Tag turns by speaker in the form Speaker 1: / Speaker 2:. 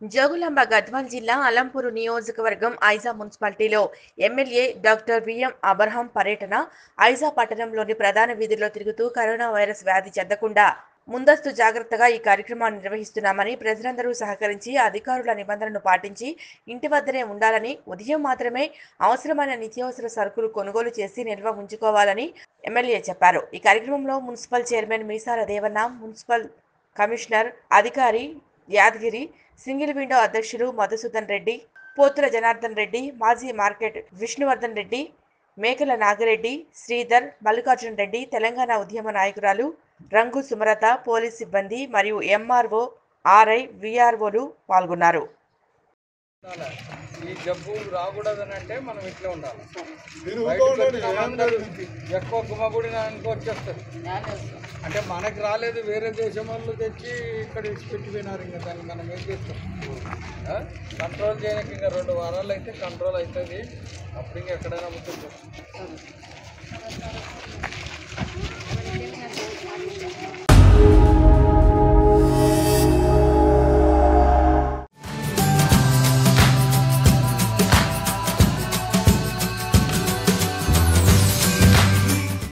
Speaker 1: జోగులాంబ గద్వాల్ జిల్లా అలంపూరు నియోజకవర్గం ఐజా మున్సిపాలిటీలో ఎమ్మెల్యే డాక్టర్ విఎం అబ్రహం పర్యటన ఐజా పట్టణంలోని ప్రధాన వీధుల్లో తిరుగుతూ కరోనా వైరస్ వ్యాధి చెందకుండా ముందస్తు జాగ్రత్తగా ఈ కార్యక్రమాన్ని నిర్వహిస్తున్నామని ప్రజలందరూ సహకరించి అధికారుల నిబంధనలను పాటించి ఇంటి వద్దనే ఉండాలని ఉదయం మాత్రమే అవసరమైన నిత్యావసర సరుకులు కొనుగోలు చేసి నిల్వ ఉంచుకోవాలని ఎమ్మెల్యే చెప్పారు ఈ కార్యక్రమంలో municipal chairman Meesala Devanna municipal commissioner అధికారి యాదగిరి సింగిల్ విండో అధ్యక్షులు మధుసూదన్ రెడ్డి పోతుల జనార్దన్ రెడ్డి మాజీ మార్కెట్ విష్ణువర్ధన్ రెడ్డి మేకల నాగిరెడ్డి శ్రీధర్ మల్లికార్జున్ రెడ్డి తెలంగాణ ఉద్యమ నాయకురాలు రంగు సుమలత పోలీస్ సిబ్బంది మరియు ఎంఆర్ఓ ఆర్ఐ విఆర్ఓలు పాల్గొన్నారు
Speaker 2: ఉండాలి. ఈ జబ్బు రాకూడదని అంటే మనం ఇట్లా ఉండాలి
Speaker 3: మీరు
Speaker 2: బయటకు
Speaker 3: ఊరుకోండి,
Speaker 2: వచ్చిన
Speaker 3: ఏం
Speaker 2: అందరూ
Speaker 3: లేదు.
Speaker 2: ఎక్కువ గుమ్మగుడిన అనుకో వచ్చేస్తారు అంటే మనకి రాలేదు వేరే దేశం వాళ్ళు తెచ్చి ఇక్కడ పెట్టిపోయినారు ఇంకా దాన్ని మనం ఏం చేస్తాం ఆ? కంట్రోల్ చేయడానికి ఇంకా రెండు వారాలు అయితే కంట్రోల్ అవుతుంది అప్పుడు ఇంకా ఎక్కడైనా ఉంటుంది